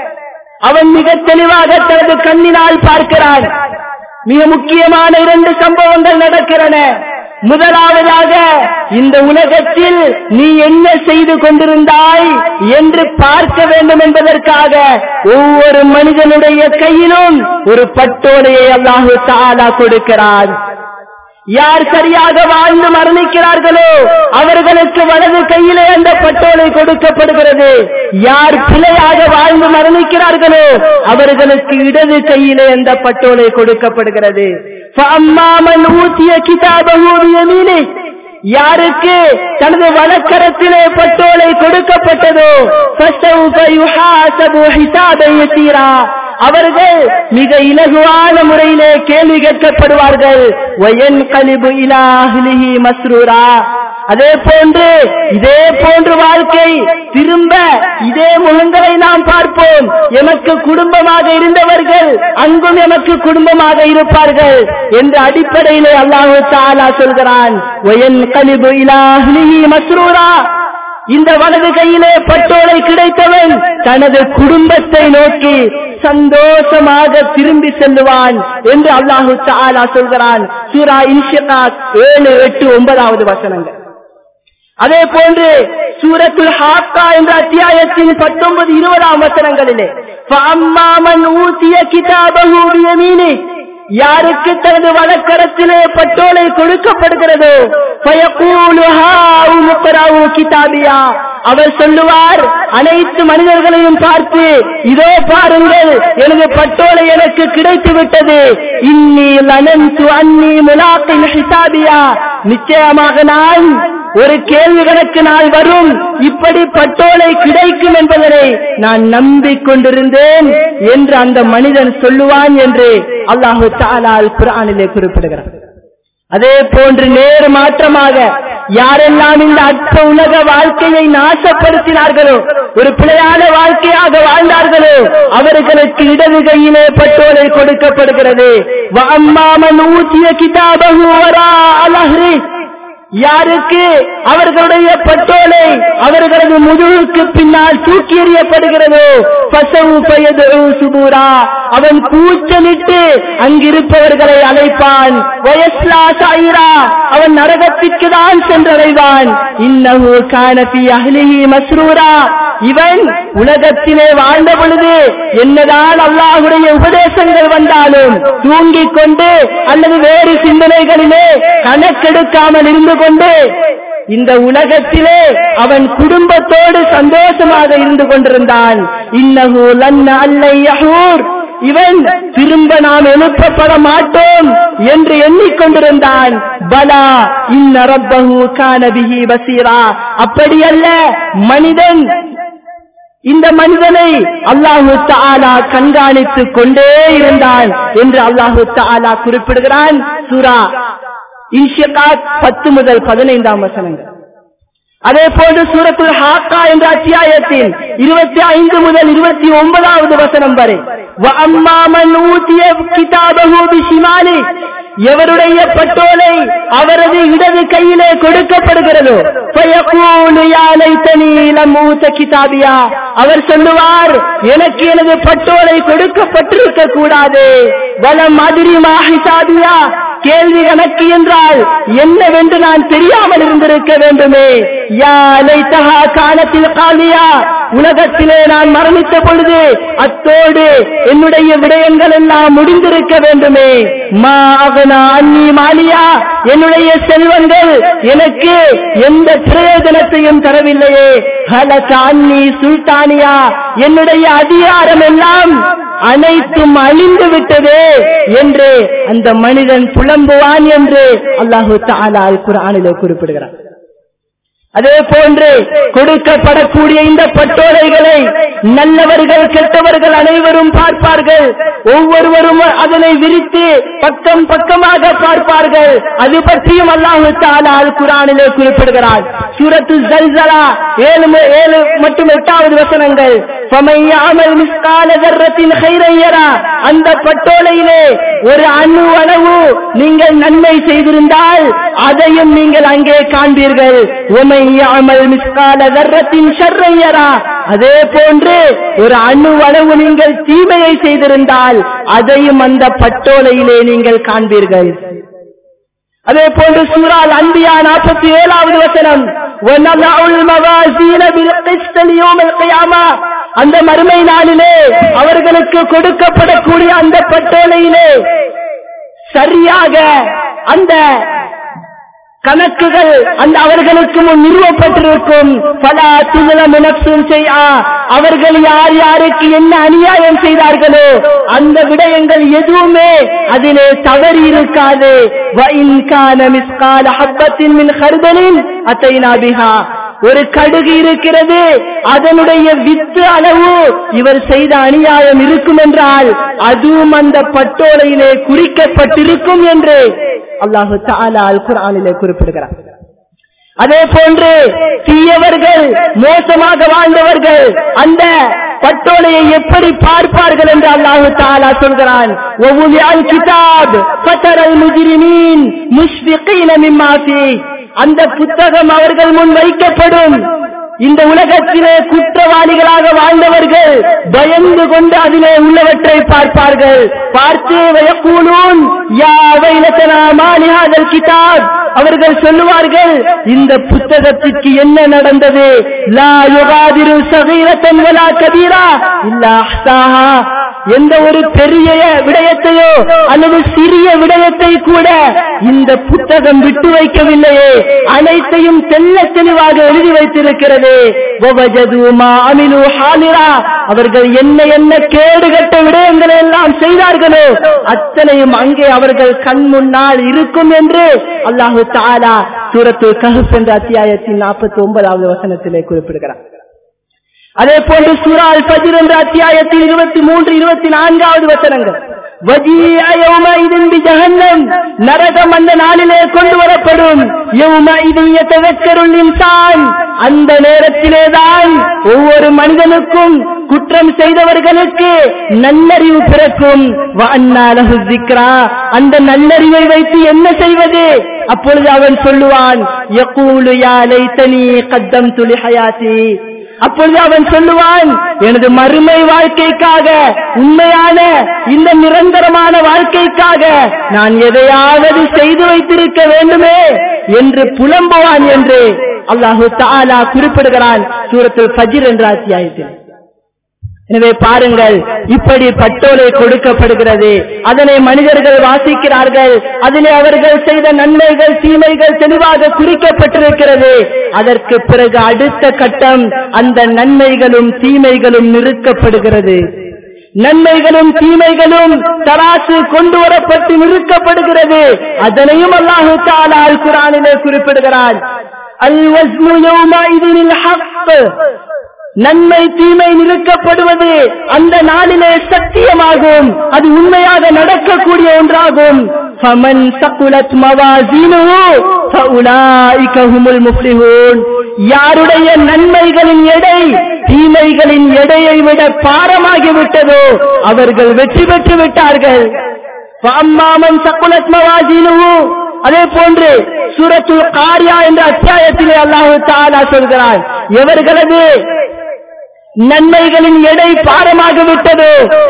அவன் மிக தெளிவாக தனது கண்ணினால் பார்க்கிறான் மிக முக்கியமான இரண்டு சம்பவங்கள் நடக்கிறன முதலாவதாக இந்த உலகத்தில் நீ என்ன செய்து கொண்டிருந்தாய் என்று பார்க்க வேண்டும் என்பதற்காக ஒவ்வொரு மனிதனுடைய கையிலும் ஒரு பட்டோலையை அல்லாஹு தாலா கொடுக்கிறான் யார் சரியாக வாழ்ந்து மரணிக்கிறார்களோ அவர்களுக்கு வலது கையிலே அந்த பட்டோலை கொடுக்கப்படுகிறது யார் பிழையாக வாழ்ந்து மரணிக்கிறார்களோ அவர்களுக்கு இடது கையிலே அந்த பட்டோலை கொடுக்கப்படுகிறது ஃபஅம்மாமன் ஊத்திய கிதாபஹு பியமீனி யாருக்கு தனது வழக்கரத்திலே பட்டோலை கொடுக்கப்பட்டதோ ஃபஸௌஃப யுஹாஸபு ஹிசாபன் யசீரா அவர்கள் மிக இலகுவான முறையிலே கேள்வி கேட்கப்படுவார்கள் வயன் கலிபு இலாஹிலிஹி மஸ்ரூரா அதே போன்று இதே போன்று வாழ்க்கை திரும்ப இதே முகங்களை நாம் பார்ப்போம் எமக்கு குடும்பமாக இருந்தவர்கள் அங்கும் எமக்கு குடும்பமாக இருப்பார்கள் என்ற அடிப்படையிலே அல்லாஹு தாலா சொல்கிறான் வயன் கலிபு இலாஹிலிஹி மஸ்ரூரா இந்த வலது கையிலே பட்டோலை கிடைத்தவன் தனது குடும்பத்தை நோக்கி சந்தோஷமாக திரும்பி செல்லுவான் என்று அல்லாஹு தாலா சொல்கிறான் சூரா இன்ஷிகாத் ஏழு எட்டு ஒன்பதாவது வசனங்கள் அதே போன்று சூரத்துல் ஹாக்கா என்ற அத்தியாயத்தின் பத்தொன்பது இருபதாம் வசனங்களிலே ஃபஅம்மாமன் ஊசிய கிதாபஹு பியமீனி யாருக்கு தனது வழக்கரத்திலே பட்டோலை கொடுக்கப்படுகிறதோ ஃபயகூலு ஹாஉம் இக்ராஉ கிதாபியா அவர் சொல்லுவார் அனைத்து மனிதர்களையும் பார்த்து இதோ பாருங்கள் எனது பட்டோலை எனக்கு கிடைத்து விட்டது இன்னி லனந்து அன்னி முலாக்கின் ஹிசாபியா நிச்சயமாக நான் ஒரு கேள்வி கணக்கு நாள் வரும் இப்படி பட்டோலை கிடைக்கும் என்பதனை நான் நம்பிக்கொண்டிருந்தேன் என்று அந்த மனிதன் சொல்லுவான் என்று அல்லாஹு தாலால் குரானிலே குறிப்பிடுகிறார் அதே போன்று நேர் மாற்றமாக யாரெல்லாம் இந்த அற்ப உலக வாழ்க்கையை நாசப்படுத்தினார்களோ ஒரு பிழையான வாழ்க்கையாக வாழ்ந்தார்களோ அவர்களுக்கு இடது கையிலே பட்டோலை கொடுக்கப்படுகிறது அம்மாமன் ஊற்றிய கிதாபகு வரா அலஹ்ரி யாருக்கு அவர்களுடைய பட்டோலை அவர்களது முதுகுக்கு பின்னால் தூக்கி எறியப்படுகிறதோ பசவு பயது சுபூரா அவன் கூச்சலிட்டு அங்கிருப்பவர்களை அழைப்பான் வயஸ்லா சாயிரா அவன் நரகத்திற்கு தான் சென்றடைவான் இன்னஹு கானபி அஹ்லிஹி மஸ்ரூரா இவன் உலகத்திலே வாழ்ந்த பொழுது என்னதான் அல்லாஹுடைய உபதேசங்கள் வந்தாலும் தூங்கிக் கொண்டு அல்லது வேறு சிந்தனைகளிலே கணக்கெடுக்காமல் இருந்து கொண்டு இந்த உலகத்திலே அவன் குடும்பத்தோடு சந்தோஷமாக இருந்து கொண்டிருந்தான் இன்னஹு லன்ன அல்லை யஹூர் இவன் திரும்ப நாம் எழுப்பப்பட மாட்டோம் என்று எண்ணிக்கொண்டிருந்தான் பலா இன்ன ரப்பஹு கான பிஹி பசீரா அப்படியல்ல மனிதன் இந்த மனிதனை அல்லாஹு தாலா கண்காணித்துக் கொண்டே இருந்தான் என்று அல்லாஹு தாலா குறிப்பிடுகிறான் சூரா இன்ஷிகாத் பத்து முதல் பதினைந்தாம் வசனங்கள் அதே போன்று சூரத்துல் ஹாக்கா என்ற அத்தியாயத்தின் இருபத்தி ஐந்து முதல் இருபத்தி ஒன்பதாவது வசனம் வரை அம்மாமன் ஊத்திய கிதாபகு பிஷிமாலி எவருடைய பட்டோலை அவரது இடது கையிலே கொடுக்கப்படுகிறதோ கிதாபியா அவர் சொல்லுவார் எனக்கு எனது பட்டோலை கொடுக்கப்பட்டிருக்க கூடாது வலம் அதிரி மாஹிசாபியா கேள்வி கணக்கு என்றால் என்னவென்று நான் தெரியாமல் இருந்திருக்க வேண்டுமே யாலை தகா காலத்தில் காலியா உலகத்திலே நான் மரணித்த பொழுது அத்தோடு என்னுடைய விடயங்கள் எல்லாம் முடிந்திருக்க வேண்டுமே மா அகனா அன்னி மாலியா என்னுடைய செல்வங்கள் எனக்கு எந்த பிரயோஜனத்தையும் தரவில்லையே ஹலக அன்னி சுல்தானியா என்னுடைய அதிகாரம் எல்லாம் அனைத்தும் அழிந்து விட்டதே என்று அந்த மனிதன் புலம்புவான் என்று அல்லாஹு தாலா அல் குரானிலே குறிப்பிடுகிறார் அதே போன்று கொடுக்கப்படக்கூடிய இந்த பட்டோலைகளை நல்லவர்கள் கெட்டவர்கள் அனைவரும் பார்ப்பார்கள் ஒவ்வொருவரும் அதனை விரித்து பக்கம் பக்கமாக பார்ப்பார்கள் அது பற்றியும் அல்லாஹு தாலா அல் குரானிலே குறிப்பிடுகிறார் சூரத்து ஜல்சலா ஏழு ம- ஏழு மற்றும் எட்டாவது வசனங்கள் ஃபமையாமல் மிஸ்கால தர்ரத்தின் ஹைரையரா அந்த பட்டோலையிலே ஒரு அணு அளவு நீங்கள் நன்மை செய்திருந்தால் அதையும் நீங்கள் அங்கே காண்பீர்கள் உமையாமல் மிஸ்கால தர்ரத்தின் ஷர்ரையரா அதே போன்று ஒரு அணு அளவு நீங்கள் தீமையை செய்திருந்தால் அதையும் அந்த பட்டோலையிலே நீங்கள் காண்பீர்கள் அதே போன்று சூறால் அன்பியா நாற்பத்தி ஏழாவது வசனம் وَنَضَعُ الْمَوَازِينَ بِالْقِسْطِ لِيَوْمِ الْقِيَامَةِ அந்த மறுமை நாளிலே அவர்களுக்கு கொடுக்கப்படக்கூடிய அந்த பட்டோலையிலே சரியாக அந்த கணக்குகள் அந்த அவர்களுக்கு முன் நிறுவப்பட்டிருக்கும் பல துதலம் நப்சும் செய்யா அவர்கள் யார் யாருக்கு என்ன அநியாயம் செய்தார்களோ அந்த விடயங்கள் எதுவுமே அதிலே தவறி இருக்காது وَإِنْ كَانَ مِثْقَالَ حَبَّةٍ مِنْ خَرْدَلٍ أَتَيْنَا بِهَا ஒரு கடுகு இருக்கிறது அதனுடைய வித்து அளவு இவர் செய்த அநியாயம் இருக்கும் என்றால் அதுவும் அந்த பட்டோலையிலே குறிக்கப்பட்டிருக்கும் என்று அல்லாஹு தாலா அல் குர்ஆனிலே குறிப்பிடுகிறார் அதே போன்று தீயவர்கள் மோசமாக வாழ்ந்தவர்கள் அந்த பட்டோலையை எப்படி பார்ப்பார்கள் என்று அல்லாஹு தாலா சொல்கிறான் ஒவ்வொரு கிதாப் பத்தரல் முஜிரிமீன் முஷ்பிகீன மிம்மா ஃபீஹ். அந்த புத்தகம் அவர்கள் முன் வைக்கப்படும் இந்த உலகத்திலே குற்றவாளிகளாக வாழ்ந்தவர்கள் பயந்து கொண்டு அதிலே உள்ளவற்றை பார்ப்பார்கள் பார்த்து வயக்கூலூன் யா வைலத்தனா மாலிஹாதல் கிதாப் அவர்கள் சொல்லுவார்கள் இந்த புத்தகத்திற்கு என்ன நடந்தது லா யுகாதிரு சகீரத்தன் வலா கபீரா இல்லா அஹ்சாஹா எந்த ஒரு பெரிய விடயத்தையோ அல்லது சிறிய விடயத்தை கூட இந்த புத்தகம் விட்டு வைக்கவில்லையே அனைத்தையும் தெல்ல தெளிவாக எழுதி வைத்திருக்கிறது وَوَجَدُوا مَا عَمِلُوا حَاضِرًا. அவர்கள் என்ன என்ன கேடுகட்ட விடயங்களை எல்லாம் செய்தார்களோ அத்தனையும் அங்கே அவர்கள் கண் முன்னால் இருக்கும் என்று அல்லாஹு தாலா சூரத்து கஹப் என்ற அத்தியாயத்தின் நாற்பத்தி ஒன்பதாவது வசனத்திலே குறிப்பிடுகிறார் அதே போன்று சூரா அல் ஃபஜ்ர் என்ற அத்தியாயத்தில் இருபத்தி மூன்று இருபத்தி நான்காவது வசனங்கள் வஜீஅ யௌமஇதின் பிஜஹன்னம் நரகம் அந்த நாளிலே கொண்டு வரப்படும் யௌமஇதின் யதவக்கருல் இன்சான் அந்த நேரத்திலேதான் ஒவ்வொரு மனிதனுக்கும் குற்றம் செய்தவர்களுக்கு நல்லறிவு பிறக்கும் வஅன்னா லஹு ذِكْرَى. அந்த நல்லறிவை வைத்து என்ன செய்வது அப்பொழுது அவன் சொல்லுவான் யகூலு யா லைத்தனி قدمت لحياتي அப்பொழுது அவன் சொல்லுவான் எனது மறுமை வாழ்க்கைக்காக உண்மையான இந்த நிரந்தரமான வாழ்க்கைக்காக நான் எதையாவது செய்து வைத்திருக்க வேண்டுமே என்று புலம்புவான் என்று அல்லாஹு தாலா குறிப்பிடுகிறான் சூரத்தில் ஃபஜ்ர் என்ற அத்தியாயத்தில் எனவே பாருங்கள் இப்படி பட்டோலை கொடுக்கப்படுகிறது அதனை மனிதர்கள் வாசிக்கிறார்கள் அதிலே அவர்கள் செய்த நன்மைகள் தீமைகள் தெளிவாக குறிக்கப்பட்டிருக்கிறது அதற்கு பிறகு அடுத்த கட்டம் அந்த நன்மைகளும் தீமைகளும் நிறுக்கப்படுகிறது நன்மைகளும் தீமைகளும் தராசு கொண்டு வரப்பட்டு நிறுக்கப்படுகிறது அதனையும் அல்லாஹு தாலா அல் குரானிலே குறிப்பிடுகிறான் அல் வஸ்மு யௌமஇதினில் ஹக் நன்மை தீமை நிறுக்கப்படுவது அந்த நாளிலே சத்தியமாகும் அது உண்மையாக நடக்கக்கூடிய ஒன்றாகும் فَمَنْ ثَقُلَتْ مَوَازِينُهُ فَأُولَئِكَ هُمُ الْمُفْلِحُونَ யாருடைய நன்மைகளின் எடை தீமைகளின் எடையை விட பாரமாகி விட்டதோ அவர்கள் வெற்றி பெற்று விட்டார்கள் فَأَمَّا مَنْ ثَقُلَتْ مَوَازِينُهُ அதே போன்று சூரத்துல் காரியா என்ற அத்தியாயத்திலே அல்லாஹு தாலா சொல்கிறான் எவர்களது நன்மைகளின் எடை பாரமாக விட்டது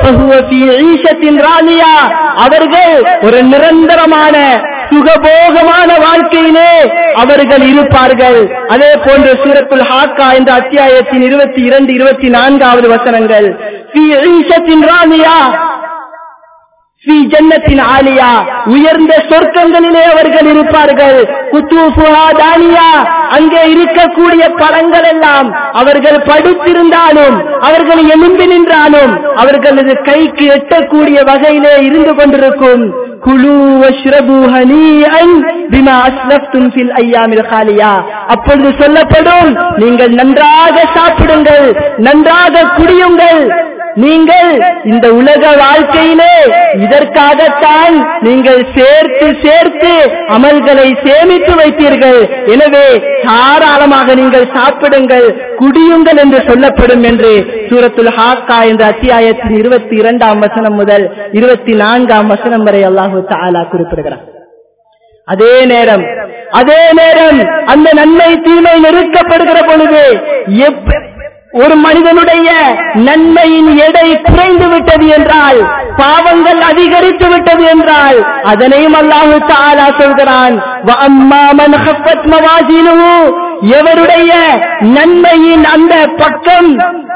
ராணியா அவர்கள் ஒரு நிரந்தரமான சுகபோகமான வாழ்க்கையிலே அவர்கள் இருப்பார்கள் அதே போன்று சூரத்துல் ஹாக்கா என்ற அத்தியாயத்தின் இருபத்தி இரண்டு இருபத்தி நான்காவது வசனங்கள் ராணியா ஃபீ ஜன்னத்தின் ஆலியா உயர்ந்த சொர்க்கங்களிலே அவர்கள் இருப்பார்கள் குத்தூஃபுஹா தானியா அங்கே இருக்கக்கூடிய பழங்கள் எல்லாம் அவர்கள் படித்திருந்தாலும் அவர்கள் எலும்பி நின்றாலும் அவர்களது கைக்கு எட்டக்கூடிய வகையிலே இருந்து கொண்டிருக்கும் குழு வஷ்ரபு ஹனீஅன் பிமா அஸ்லஃப்தும் ஃபில் ஐயாமில் காலியா அப்பொழுது சொல்லப்படும் நீங்கள் நன்றாக சாப்பிடுங்கள் நன்றாக குடியுங்கள் நீங்கள் இந்த உலக வாழ்க்கையிலே இதற்காகத்தான் நீங்கள் சேர்த்து சேர்த்து அமல்களை சேமித்து வைத்தீர்கள் எனவே தாராளமாக நீங்கள் சாப்பிடுங்கள் குடியுங்கள் என்று சொல்லப்படும் என்று சூரத்துல் ஹாக்கா என்ற அத்தியாயத்தின் இருபத்தி இரண்டாம் வசனம் முதல் இருபத்தி நான்காம் வசனம் வரை அல்லாஹு தாலா குறிப்பிடுகிறார் அதே நேரம் அதே நேரம் அந்த நன்மை தீமை நெருக்கப்படுகிற பொழுது எப்ப- ஒரு மனிதனுடைய நன்மையின் எடை குறைந்து விட்டது என்றால் பாவங்கள் அதிகரித்து விட்டது என்றால் அதனையும் அல்லாஹு தாலா சொல்கிறான் "வ அம்மா மன் ஹஃபத் மவாசினுஹு", எவருடைய நன்மையின் அந்த பக்கம்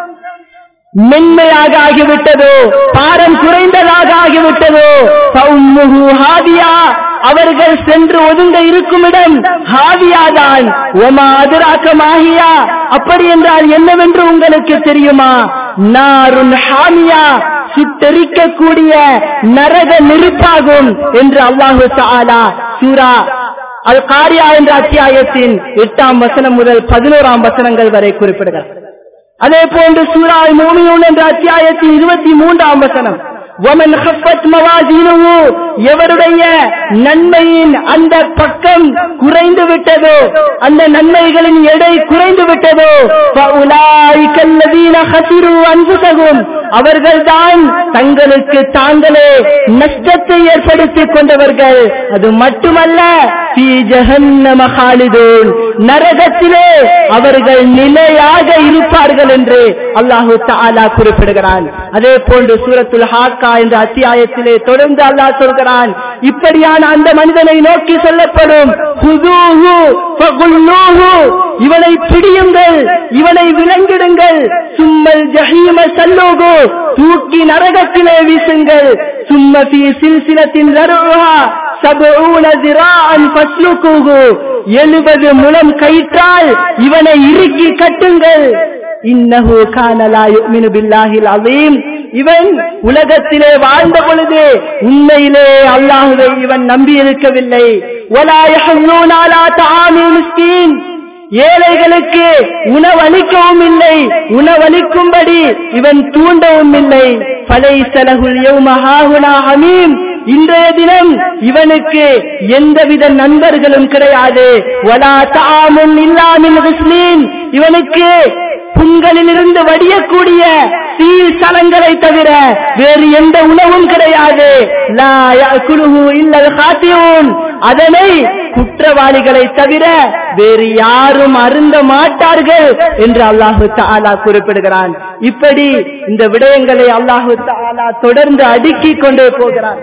மென்மையாக ஆகிவிட்டதோ பாரம் குறைந்ததாக ஆகிவிட்டதோ ஃபஉம்முஹு ஹாவியா அவர்கள் சென்று ஒதுங்க இருக்கும் இடம் ஹாவியாதான் ஒமா அதிராக்க மாஹியா அப்படி என்றால் என்னவென்று உங்களுக்கு தெரியுமா நாருன் ஹாமியா சுட்டெரிக்கக்கூடிய நரக நெருப்பாகும் என்று அல்லாஹு தஆலா சூரா அல் காரியா என்ற அத்தியாயத்தின் எட்டாம் வசனம் முதல் பதினோராம் வசனங்கள் வரை குறிப்பிடுகிறார் அதே போன்று சூராய் மூமியூன் என்ற அத்தியாயத்தின் இருபத்தி மூன்றாம் வசனம் وَمَنْ خَفَّتْ مَوَازِينُهُ எவருடைய நன்மையின் அந்த பக்கம் குறைந்து விட்டதோ அந்த நன்மைகளின் எடை குறைந்து விட்டதோ فَأُولَٰئِكَ الَّذِينَ خَسِرُوا أَنفُسَهُمْ அவர்கள்தான் தங்களுக்கு தாங்களே நஷ்டத்தை ஏற்படுத்திக் கொண்டவர்கள் அது மட்டுமல்ல ஃபீ ஜஹன்னம خالدون நரகத்திலே அவர்கள் நிலையாக இருப்பார்கள் என்று அல்லாஹு தஆலா குறிப்பிடுகிறான் அதே போன்று சூரத்துல் ஹாக்கா என்ற அத்தியாயத்திலே தொடர்ந்து அல்லாஹ் சொல்கிறான் இப்படியான அந்த மனிதனை நோக்கி சொல்லப்படும் "ஹுதூஹு ஃபகுல்லூஹு", இவனை பிடியுங்கள் இவனை விலங்கிடுங்கள் சும்மல் ஜஹீம சல்லூகு தூக்கி நரகத்திலே வீசுங்கள் சும்ம ஃபீ சில்சிலத்தின் ரருஹா சபூன திராஅன் ஃபஸ்லுகுஹு எழுபது முலம் கயிற்றால் இவனை இறுக்கி கட்டுங்கள் இன்னஹு கான லா யுமினு பில்லாஹில் அலீம் இவன் உலகத்திலே வாழ்ந்த பொழுது உண்மையிலே அல்லாஹுவை இவன் நம்பி இருக்கவில்லை وَلَا يَحُضُّونَ عَلَى طَعَامِ الْمِسْكِينِ ஏழைகளுக்கு உணவளிக்கவும் இல்லை உணவளிக்கும்படி இவன் தூண்டவும் இல்லை فَلَيْسَ لَهُ الْيَوْمَ هَاهُنَا حَمِيمٌ இன்றைய தினம் இவனுக்கு எந்தவித நண்பர்களும் கிடையாது وَلَا طَعَامٌ إِلَّا مِنْ غِسْلِينٍ இவனுக்கு புண்களிலிருந்து வடியக்கூடிய சீல் சலங்களை தவிர வேறு எந்த உணவும் கிடையாது லா யஅகுலுஹு இல்லல் காத்தியூன் அதனை குற்றவாளிகளை தவிர வேறு யாரும் அருந்த மாட்டார்கள் என்று அல்லாஹு தஆலா குறிப்பிடுகிறான் இப்படி இந்த விடயங்களை அல்லாஹு தஆலா தொடர்ந்து அடுக்கிக் கொண்டே போகிறான்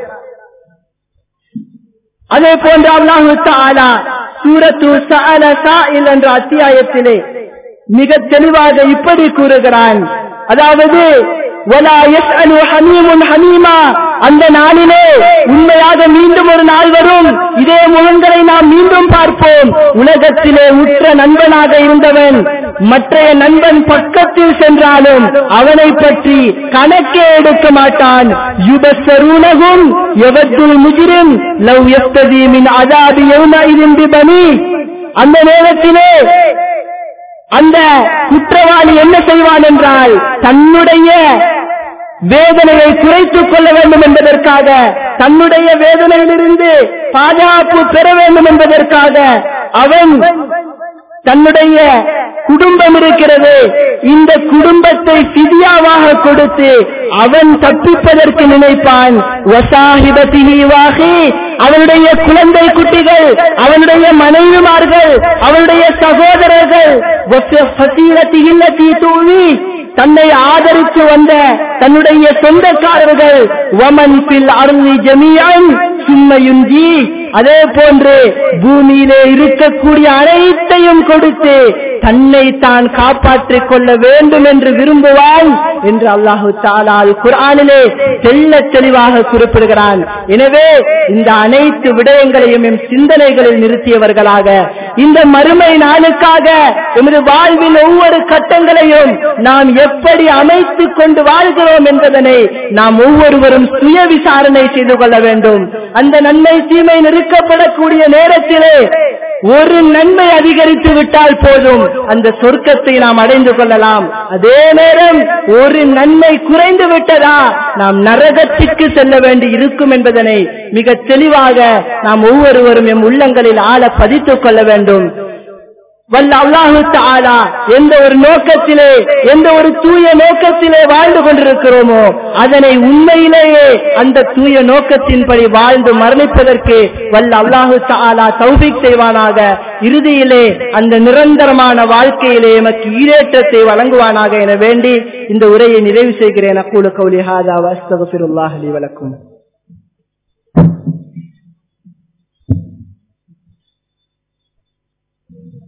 அதே போன்று அல்லாஹு தஆலா சூரத்து சஅல சாயில் என்ற அத்தியாயத்திலே மிக தெளிவாக இப்படி கூறுகிறான் அதாவது وَلَا يَسْأَلُ حَمِيمٌ حَمِيمًا அந்த நாளிலே உண்மையாக மீண்டும் ஒரு நாள் வரும் இதே முகங்களை நாம் மீண்டும் பார்ப்போம் உலகத்திலே உற்ற நண்பனாக இருந்தவன் மற்றைய நண்பன் பக்கத்தில் சென்றாலும் அவனை பற்றி கணக்கே எடுக்க மாட்டான் யுபஸ்ஸரூனஹும் யவத்துல் முஜ்ரிம் லவ் யஃப்ததி மின் அதாபி யௌமஇதின் பிபனி அந்த நேரத்திலே அந்த குற்றவாளி என்ன செய்வான் என்றால் தன்னுடைய வேதனையை குறைத்துக் கொள்ள வேண்டும் என்பதற்காக தன்னுடைய வேதனையிலிருந்து பாதுகாப்பு பெற வேண்டும் என்பதற்காக அவன் தன்னுடைய குடும்பம் இருக்கிறது இந்த குடும்பத்தை சிதியாவாக கொடுத்து அவன் தப்பிப்பதற்கு நினைப்பான் வசாஹிபத்திஹி வாஹி அவனுடைய குழந்தை குட்டிகள் அவனுடைய மனைவிமார்கள் அவனுடைய சகோதரர்கள் தூவி தன்னை ஆதரித்து வந்த தன்னுடைய சொந்தக்காரர்கள் வமன் பில் அருளி ஜமியான் சும்மையுஞ்சி அதே போன்று பூமியிலே இருக்கக்கூடிய அனைத்தையும் கொடுத்து தன்னை தான் காப்பாற்றிக் கொள்ள வேண்டும் என்று விரும்புவான் என்று அல்லாஹு தாலால் குரானிலே தெல்ல தெளிவாக குறிப்பிடுகிறான் எனவே இந்த அனைத்து விடயங்களையும் எம் சிந்தனைகளில் நிறுத்தியவர்களாக இந்த மறுமை நாளுக்காக எமது வாழ்வின் ஒவ்வொரு கட்டங்களையும் நாம் எப்படி அமைத்துக் கொண்டு வாழ்கிறோம் என்பதனை நாம் ஒவ்வொருவரும் சுய விசாரணை செய்து கொள்ள வேண்டும் அந்த நன்மை தீமை நெருக்கப்படக்கூடிய நேரத்திலே ஒரு நன்மை அதிகரித்து விட்டால் போதும் அந்த சொர்க்கத்தை நாம் அடைந்து கொள்ளலாம் அதே நேரம் ஒரு நன்மை குறைந்து விட்டதா நாம் நரகத்திற்கு செல்ல வேண்டி இருக்கும் என்பதனை மிக தெளிவாக நாம் ஒவ்வொருவரும் எம் உள்ளங்களில் ஆழ பதித்துக் கொள்ள வேண்டும் வல்ல அல்லாஹு தாலா எந்த ஒரு நோக்கத்திலே எந்த ஒரு தூய நோக்கத்திலே வாழ்ந்து கொண்டிருக்கிறோமோ அதனை உண்மையிலேயே அந்த தூய நோக்கத்தின்படி வாழ்ந்து மரணிப்பதற்கு வல்ல அல்லாஹு தாலா தௌபிக் செய்வானாக இறுதியிலே அந்த நிரந்தரமான வாழ்க்கையிலே எமக்கு ஈரேற்றத்தை வழங்குவானாக என வேண்டி இந்த உரையை நிறைவு செய்கிறேன் அக்கூல கௌலி ஹாதா வஸ்தகுல்லாஹ் அலி வலக்கும்